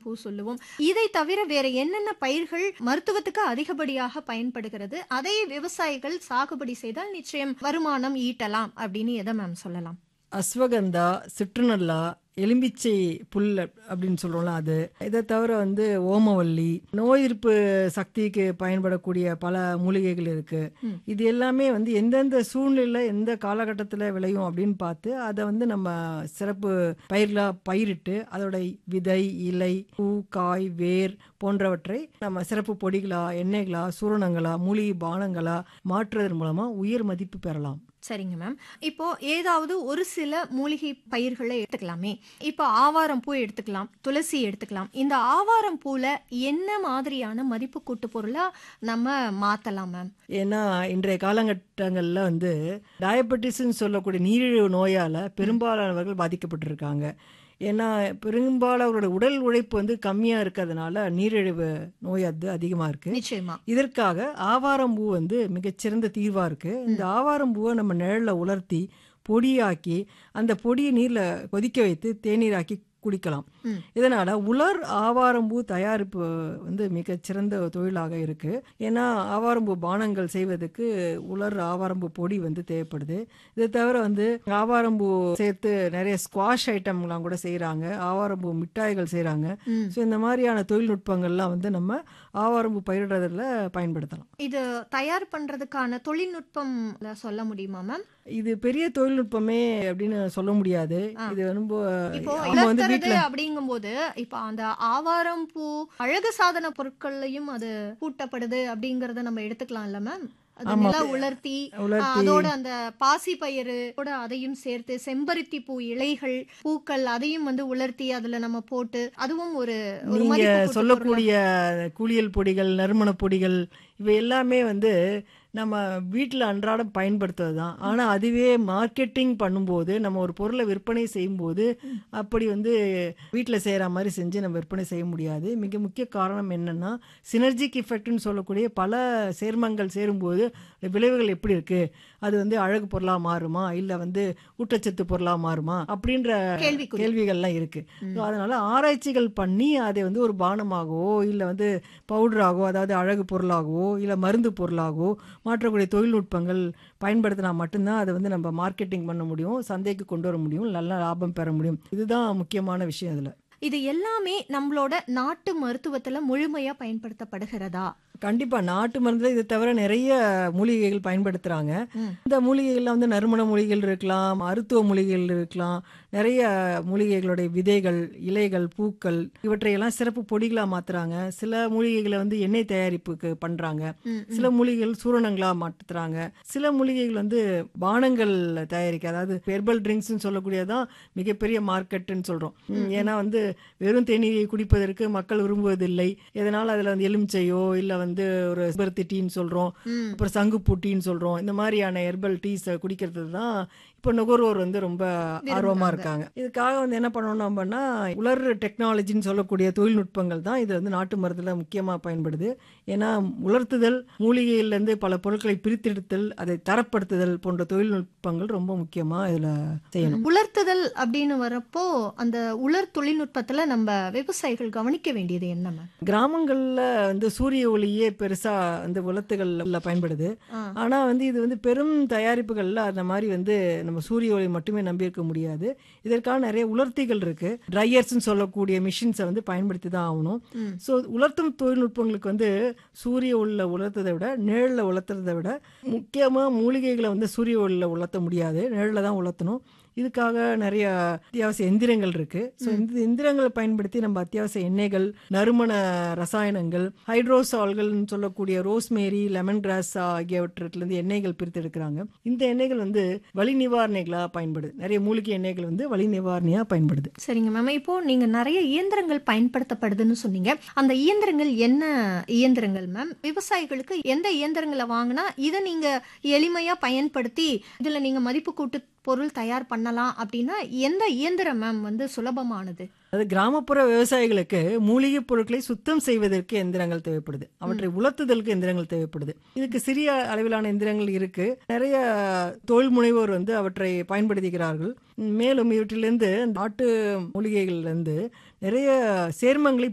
பூ சொல்லுவோம் இதை தவிர வேற என்னென்ன பயிர்கள் மருத்துவத்துக்கு அதிகப்படியாக பயன்படுகிறது அதை விவசாயிகள் சாகுபடி செய்தால் நிச்சயம் வருமானம் ஈட்டலாம் அப்படின்னு எதை மேம் சொல்லலாம் அஸ்வகந்தா சிற்றுநல்லா எலும்பிச்சை புல் அப்படின்னு சொல்றோம்ல அது இதை தவிர வந்து ஓமவல்லி நோய் எதிர்ப்பு சக்திக்கு பயன்படக்கூடிய பல மூலிகைகள் இருக்கு ம். இது எல்லாமே வந்து எந்தெந்த சூழ்நிலையில எந்த காலகட்டத்தில் விளையும் அப்படின்னு பார்த்து அதை வந்து நம்ம சிறப்பு பயிர்களா பயிரிட்டு அதோட விதை இலை பூ காய் வேர் போன்றவற்றை நம்ம சிறப்பு பொடிகளா எண்ணெய்களா சூரணங்களா மூலிகை பானங்களா மாற்றுவதன் மூலமா உயர் மதிப்பு பெறலாம் சரிங்க மேம் இப்போ ஏதாவது ஒரு சில மூலிகை பயிர்களை எடுத்துக்கலாமே இப்போ ஆவாரம் பூ எடுத்துக்கலாம் துளசி எடுத்துக்கலாம் இந்த ஆவாரம் பூல என்ன மாதிரியான மதிப்பு கூட்டு பொருளா நம்ம மாத்தலாம் மேம் ஏன்னா இன்றைய காலகட்டங்களில் வந்து டயபெட்டிஸ்ன்னு சொல்லக்கூடிய நீரிழிவு நோயால் பெரும்பாலானவர்கள் பாதிக்கப்பட்டிருக்காங்க ஏன்னா பெரும்பாலானவரோட உடல் உழைப்பு வந்து கம்மியாக இருக்கிறதுனால நீரிழிவு நோய் அது அதிகமாக இருக்குது நிச்சயமா இதற்காக ஆவாரம்பூ வந்து மிகச்சிறந்த தீர்வாக இருக்குது இந்த ஆவாரம்பூவை நம்ம நிழலில் உலர்த்தி பொடியாக்கி அந்த பொடியை நீரில் கொதிக்க வைத்து தேநீராக்கி குடிக்கலாம் ம். இதனால் உலர் ஆவாரம்பூ தயாரிப்பு வந்து மிகச்சிறந்த தொழிலாக இருக்குது ஏன்னா ஆவாரம்பூ பானங்கள் செய்வதற்கு உலர் ஆவாரம்பூ பொடி வந்து தேவைப்படுது இதை தவிர வந்து ஆவாரம்பூ சேர்த்து நிறைய ஸ்குவாஷ் ஐட்டம்லாம் கூட செய்கிறாங்க ஆவாரம்பூ மிட்டாய்கள் செய்கிறாங்க ம். ஸோ இந்த மாதிரியான தொழில்நுட்பங்கள்லாம் வந்து நம்ம ஆவாரம்பூ பயிரிடுறதுல பயன்படுத்தலாம் இது தயார் பண்றதுக்கான தொழில்நுட்பம் சொல்ல முடியுமா மேம் இது பெரிய தொழில்நுட்பமே அப்படின்னு சொல்ல முடியாது ஆ. இது ரொம்ப இப்போ அவங்க வந்து இழக்கிறது வீட்டில் அப்படிங்கும்போது இப்போ அந்த ஆவாரம் பூ அழகு சாதன பொருட்கள்லயும் அது கூட்டப்படுது அப்படிங்கறத நம்ம எடுத்துக்கலாம்ல மேம் அது ஆமா. நிலா உலர்த்தி ஆ, உலர்த்தி அதோட அந்த பாசி பயிறு கூட அதையும் சேர்த்து செம்பருத்தி பூ இலைகள் பூக்கள் அதையும் வந்து உலர்த்தி அதுல நம்ம போட்டு அதுவும் ஒரு ஒரு நீங்க மதிப்பு கூட்டு சொல்லக்கூடிய குளியல் பொடிகள் நறுமண பொடிகள் இவை எல்லாமே வந்து நம்ம வீட்டில் அன்றாடம் பயன்படுத்துவது தான் ஆனால் அதுவே மார்க்கெட்டிங் பண்ணும்போது நம்ம ஒரு பொருளை விற்பனை செய்யும்போது அப்படி வந்து வீட்டில் செய்கிற மாதிரி செஞ்சு நம்ம விற்பனை செய்ய முடியாது மிக முக்கிய காரணம் என்னன்னா சினர்ஜிக் இஃபெக்ட்னு சொல்லக்கூடிய பல சேர்மங்கள் சேரும்போது விளைவுகள் எப்படி இருக்குது அது வந்து அழகு பொருளாக மாறுமா இல்லை வந்து ஊட்டச்சத்து பொருளாக மாறுமா அப்படின்ற கேள்விக்குறி. கேள்விகள்லாம் இருக்கு ஸோ அதனால ஆராய்ச்சிகள் பண்ணி அதை வந்து ஒரு பானமாகவோ இல்லை வந்து பவுடராகவோ அதாவது அழகு பொருளாகவோ இல்லை மருந்து பொருளாகவோ மாற்றக்கூடிய தொழில்நுட்பங்கள் பயன்படுத்தினா மட்டும்தான் அதை வந்து நம்ம மார்க்கெட்டிங் பண்ண முடியும் சந்தைக்கு கொண்டு வர முடியும் நல்ல லாபம் பெற முடியும் இதுதான் முக்கியமான விஷயம் இதில் இது எல்லாமே நம்மளோட நாட்டு மருத்துவத்துல முழுமையா பயன்படுத்தப்படுகிறதா கண்டிப்பா நாட்டு மருந்துல இதை தவிர நிறைய மூலிகைகள் பயன்படுத்துறாங்க ம். இந்த மூலிகைகள்ல வந்து நறுமண மூலிகைகள் இருக்கலாம் மருத்துவ மூலிகைகள் இருக்கலாம் நிறைய மூலிகைகளுடைய விதைகள் இலைகள் பூக்கள் இவற்றையெல்லாம் சிறப்பு பொடிகளா மாத்துறாங்க சில மூலிகைகளை வந்து எண்ணெய் தயாரிப்புக்கு பண்றாங்க ம், ம். சில மூலிகைகள் சூரணங்களா மாற்றுறாங்க சில மூலிகைகள் வந்து பானங்கள் தயாரிக்க அதாவது ஹெர்பல் ட்ரிங்க்ஸ்னு சொல்லக்கூடியதான் மிகப்பெரிய மார்க்கெட்டுன்னு சொல்றோம் ம், ஏன்னா வந்து வெறும் தேநீரை குடிப்பதற்கு மக்கள் விரும்புவதில்லை இதனால அதுல வந்து எலுமிச்சையோ இல்ல வந்து ஒரு செம்பருத்தி டீன்னு சொல்றோம் ம். அப்புறம் சங்குப்பூ டீன்னு சொல்றோம் இந்த மாதிரியான ஹெர்பல் டீஸ் குடிக்கிறது தான் இப்போ நுகர்வோர் வந்து ரொம்ப ஆர்வமா இருக்காங்க இதுக்காக வந்து என்ன பண்ணணும் அப்படின்னா உலர் டெக்னாலஜின்னு சொல்லக்கூடிய தொழில்நுட்பங்கள் தான் இது வந்து நாட்டு மருந்துல முக்கியமா பயன்படுது ஏன்னா உலர்த்துதல் மூலிகையிலேருந்து பல பொருட்களை பிரித்தெடுத்தல் அதை தரப்படுத்துதல் போன்ற தொழில்நுட்பங்கள் ரொம்ப முக்கியமா இதுல செய்யணும் உலர்த்துதல் அப்படின்னு வரப்போ அந்த உலர் தொழில்நுட்பத்துல நம்ம விவசாயிகள் கவனிக்க வேண்டியது என்ன மேம் கிராமங்கள்ல வந்து சூரிய ஒளியே பெருசா அந்த உலர்த்துகள்ல பயன்படுது ஆ. ஆனா வந்து இது வந்து பெரும் தயாரிப்புகள்ல அந்த மாதிரி வந்து நம்ம சூரிய ஒளி மட்டுமே நம்பியிருக்க முடியாது இதற்கான நிறைய உலர்த்திகள் இருக்கு ட்ரையர்ஸ்னு சொல்லக்கூடிய மிஷின்ஸை வந்து பயன்படுத்தி தான் ஆகணும் ம். ஸோ உலர்த்தும் தொழில்நுட்பங்களுக்கு வந்து சூரிய ஒளியில் உலர்த்ததை விட நிழலில் உலர்த்துறதை விட முக்கியமாக மூலிகைகளை வந்து சூரிய ஒளியில் உலர்த்த முடியாது நிழலில் தான் உலர்த்தணும் இதுக்காக நிறைய அத்தியாவசிய எந்திரங்கள் இருக்கு ஸோ இந்த எந்திரங்களை பயன்படுத்தி நம்ம அத்தியாவசிய எண்ணெய்கள் நறுமண ரசாயனங்கள் ஹைட்ரோசால்கள்னு சொல்லக்கூடிய ரோஸ்மேரி லெமன் கிராஸ் ஆகியவற்றிலிருந்து எண்ணெய்கள் பிரித்து எடுக்கிறாங்க இந்த எண்ணெய்கள் வந்து வலி நிவாரணிகளாக பயன்படுது நிறைய மூலிகை எண்ணெய்கள் வந்து வலி நிவாரணியாக பயன்படுது சரிங்க மேம் இப்போ நீங்க நிறைய இயந்திரங்கள் பயன்படுத்தப்படுதுன்னு சொன்னீங்க அந்த இயந்திரங்கள் என்ன இயந்திரங்கள் மேம் விவசாயிகளுக்கு எந்த இயந்திரங்களை வாங்கினா இதை நீங்க எளிமையா பயன்படுத்தி இதுல நீங்க மதிப்பு கூட்டு பொருள் தயார் பண்ணலாம் அப்படின்னா எந்த இயந்திரம் மேம் வந்து சுலபமானது அது கிராமப்புற விவசாயிகளுக்கு மூலிகை பொருட்களை சுத்தம் செய்வதற்கு எந்திரங்கள் தேவைப்படுது அவற்றை உலர்த்துதலுக்கு எந்திரங்கள் தேவைப்படுது இதுக்கு சிறிய அளவிலான எந்திரங்கள் இருக்கு நிறைய தொழில் முனைவோர் வந்து அவற்றை பயன்படுத்துகிறார்கள் மேலும் இவற்றிலிருந்து நாட்டு மூலிகைகள்ல இருந்து நிறைய சேர்மங்களை